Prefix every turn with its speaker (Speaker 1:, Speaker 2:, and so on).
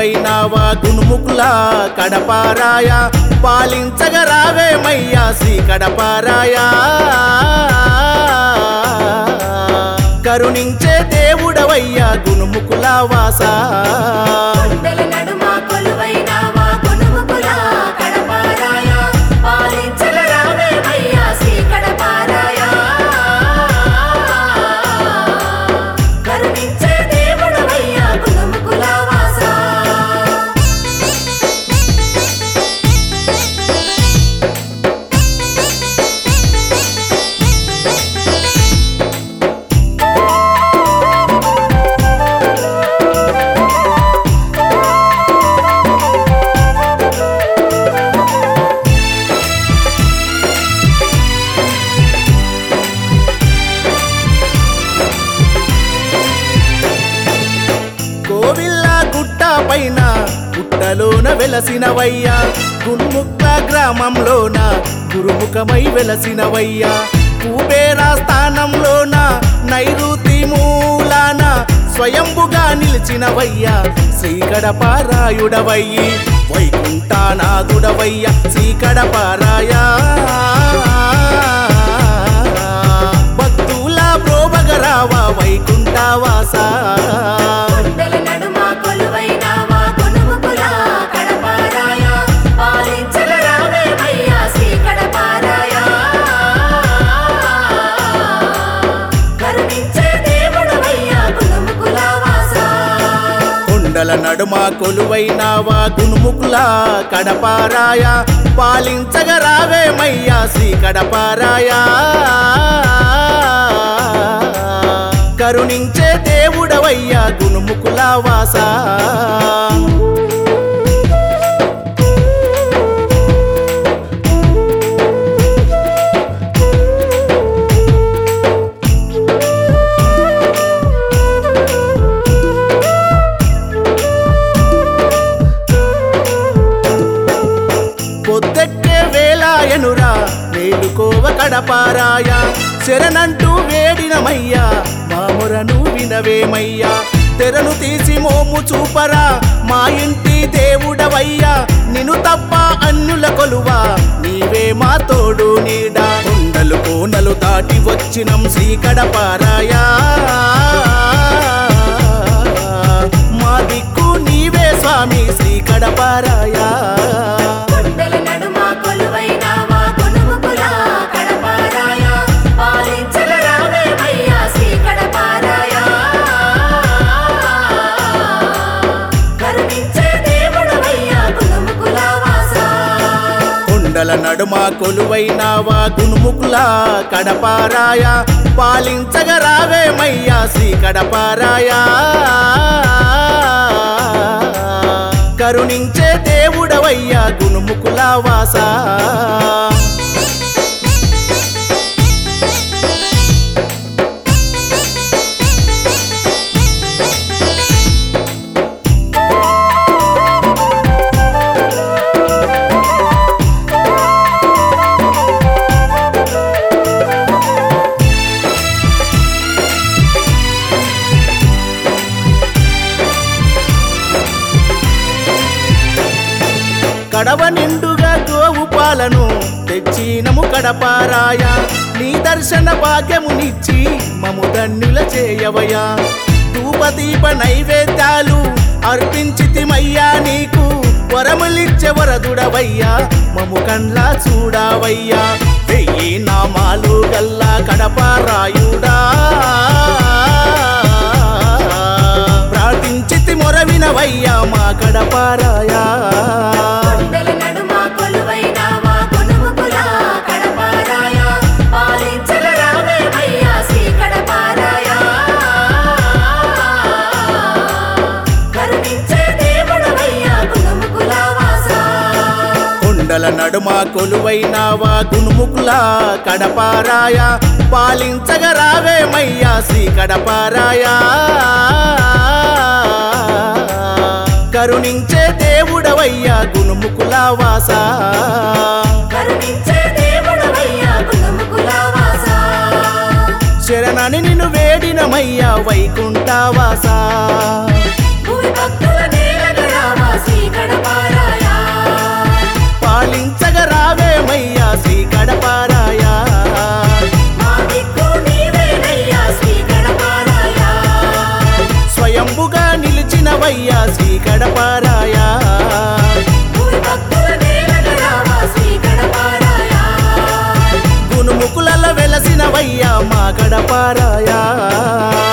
Speaker 1: కొలువైనావా గునుముకుల కడపారాయ పాలించగ రావేమయ్యా శ్రీ కడపారాయ కరుణించే దేవుడవయ్యా గునుముకుల వాసా
Speaker 2: కొండల నడుమ కొలువైనావా కొనుముకుల కడపారాయ పాలించగ రావేమయ్యా శ్రీ కడపారాయ కరుణించే దేవుడవయ్యా కొనుముకుల వాసా
Speaker 1: కోవిల్ల గుట్ట పైన గుట్టలోన వెలసినవయ్యా గున్ముక్క గ్రామంలోన గురుముఖమై వెలసినవయ్యా కుబేరా స్థానంలోన నైరుతి మూలాన స్వయంభుగా నిలిచినవయ్యా శ్రీకడపారాయుడవయ్యి వైకుంఠానాథుడవయ్యా శ్రీకడపారాయా భక్తుల ప్రోభగరావా వైకుంఠవాసా
Speaker 2: కొండల నడుమ కొలువైనావా కొనుముకుల కడపారాయ పాలించగ రావేమయ్యా శ్రీ కడపారాయ కరుణించే దేవుడవయ్యా కొనుముకుల వాసా
Speaker 1: కొండల నడుమ కొలువైనావా గునుముకుల కడపారాయ పాలించగ రావేమయ్యా శ్రీ కడపారాయ కరుణించే దేవుడవయ్యా గునుముకుల వాసా పొద్దెక్కే వేలాయనురా మేలుకోవ కడపారాయ శరణంటూ వేడినమయ్యా మామురను వినవేమయ్యా తెరను తీసి మోము చూపరా మా ఇంటి దేవుడవయ్యా నిన్ను తప్ప అన్యుల కొలువా నీవే మా తోడు నీడా కొండలు కోనలు దాటి వచ్చినం శ్రీ కడపారాయా మా దిక్కు నీవే స్వామి శ్రీ కడపారాయా
Speaker 2: కొండల నడుమ కొలువైనావా కొనుముకుల కడపారాయ పాలించగ రావేమయ్యా శ్రీ కడపారాయ కరుణించే దేవుడవయ్యా కొనుముకుల వాసా
Speaker 1: కొండల నడుమ కొలువైనావా గునుముకుల కడపారాయ పాలించగ రావేమయ్యా శ్రీ కడపారాయ కరుణించే దేవుడవయ్యా గునుముకుల వాసా కడవ నిండుగా గోవు పాలను తెచ్చినము కడపారాయ నీ దర్శన భాగ్యమునిచ్చి మము ధన్యుల చేయవయ్యా ధూపదీప నైవేద్యాలు అర్పించితిమయ్యా నీకు వరములిచ్చే వరదుడవయ్యా మము కండ్లా చూడవయ్యా వెయ్యి నామాలు గల్లా కడపారాయుడా ప్రార్థించితి మొరవినవయ్యా మా కడపారాయా
Speaker 2: కొండల నడుమ కొలువైనావా కొనుముకుల కడపారాయ పాలించగ రావేమయ్యా శ్రీ కడపారాయ కరుణించే దేవుడవయ్యా కొనుముకుల వాసా
Speaker 1: కొండల నడుమ కొలువైనావా గునుముకుల కడపారాయ పాలించగ రావేమయ్యా శ్రీ కడపారాయ కరుణించే దేవుడవయ్యా గునుముకుల వాసా
Speaker 2: కరుణించే దేవుడవయ్యా కొనుముకుల వాసా
Speaker 1: శరణని నిన్ను వేడినమయ్యా వైకుంఠవాసా
Speaker 2: భూమి భక్తుల నేలగరావా
Speaker 1: వెలసినవయ్యా శ్రీ కడపారాయా
Speaker 2: భూమి భక్తుల నేలగరావా శ్రీ గణపారాయ
Speaker 1: గునుముకులలో వెలసినవయ్యా మా కడపారాయా